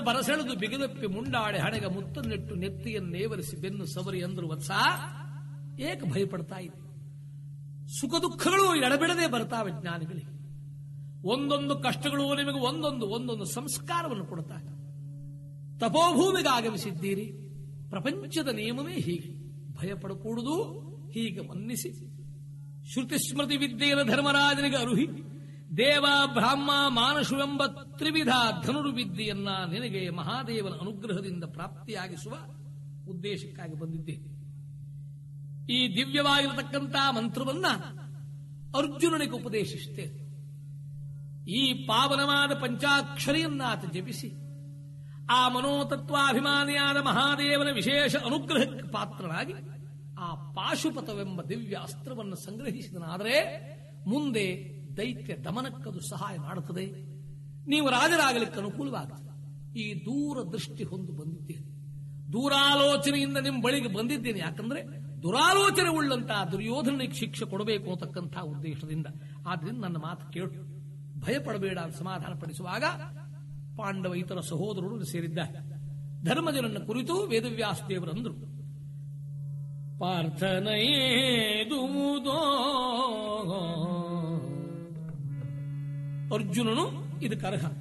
ಬರಸೆಳೆದು ಬಿಗಿದಪ್ಪಿ ಮುಂಡಾಡೆ ಹಣೆಗ ಮುತ್ತನ್ನಿಟ್ಟು ನೆತ್ತಿಯನ್ನೇವರಿಸಿ ಬೆನ್ನು ಸವರಿ ಅಂದ್ರು ವತ್ಸ ಏಕೆ ಭಯಪಡ್ತಾ ಇದೆ ಸುಖ ದುಃಖಗಳು ಎಡಬಿಡದೆ ಬರ್ತಾವೆ ಜ್ಞಾನಿಗಳಿಗೆ ಒಂದೊಂದು ಕಷ್ಟಗಳು ನಿಮಗೆ ಒಂದೊಂದು ಒಂದೊಂದು ಸಂಸ್ಕಾರವನ್ನು ಕೊಡುತ್ತಾರೆ ತಪೋಭೂಮಿಗೆ ಆಗಮಿಸಿದ್ದೀರಿ ಪ್ರಪಂಚದ ನಿಯಮವೇ ಹೀಗೆ ಭಯಪಡಕೂಡುದು ಹೀಗೆ ಮನ್ನಿಸಿ ಶ್ರುತಿ ಸ್ಮೃತಿ ವಿದ್ಯೆಯ ಧರ್ಮರಾಜನಿಗೆ ಅರುಹಿ ದೇವ ಬ್ರಾಹ್ಮ ಮಾನಸುವೆಂಬ ತ್ರಿವಿಧ ಧನುರ್ವಿದ್ಯೆಯನ್ನ ನಿನಗೆ ಮಹಾದೇವನ ಅನುಗ್ರಹದಿಂದ ಪ್ರಾಪ್ತಿಯಾಗಿಸುವ ಉದ್ದೇಶಕ್ಕಾಗಿ ಬಂದಿದ್ದೇನೆ ಈ ದಿವ್ಯವಾಗಿರತಕ್ಕಂತಹ ಮಂತ್ರವನ್ನ ಅರ್ಜುನನಿಗೆ ಉಪದೇಶಿಸುತ್ತೇನೆ ಈ ಪಾವನವಾದ ಪಂಚಾಕ್ಷರಿಯನ್ನಾತ ಜಪಿಸಿ ಆ ಮನೋತತ್ವಾಭಿಮಾನಿಯಾದ ಮಹಾದೇವನ ವಿಶೇಷ ಅನುಗ್ರಹಕ್ಕೆ ಪಾತ್ರನಾಗಿ ಆ ಪಾಶುಪತವೆಂಬ ದಿವ್ಯ ಅಸ್ತ್ರವನ್ನು ಸಂಗ್ರಹಿಸಿದನಾದರೆ ಮುಂದೆ ದೈತ್ಯ ದಮನಕ್ಕದು ಸಹಾಯ ಮಾಡುತ್ತದೆ ನೀವು ರಾಜರಾಗಲಿಕ್ಕೆ ಅನುಕೂಲವಾಗುತ್ತದೆ ಈ ದೂರ ದೃಷ್ಟಿ ಹೊಂದು ಬಂದಿದ್ದೇನೆ ದೂರಾಲೋಚನೆಯಿಂದ ನಿಮ್ಮ ಬಳಿಗೆ ಬಂದಿದ್ದೇನೆ ಯಾಕಂದ್ರೆ ದುರಾಲೋಚನೆ ಉಳ್ಳಂತಹ ದುರ್ಯೋಧನಿಗೆ ಶಿಕ್ಷೆ ಕೊಡಬೇಕು ಅಂತಕ್ಕಂತಹ ಉದ್ದೇಶದಿಂದ ಆದ್ರಿಂದ ನನ್ನ ಮಾತು ಕೇಳು ಭಯಪಡಬೇಡ ಅಂತ ಸಮಾಧಾನ ಪಡಿಸುವಾಗ ಪಾಂಡವ ಇತರ ಸಹೋದರರು ಸೇರಿದ್ದಾರೆ ಧರ್ಮಜನನ್ನ ಕುರಿತು ವೇದವ್ಯಾಸ ದೇವರಂದ್ರು ಪಾರ್ಥನಯೇದುವುದೋ ಅರ್ಜುನನು ಇದಕ್ಕೆ ಅರ್ಹ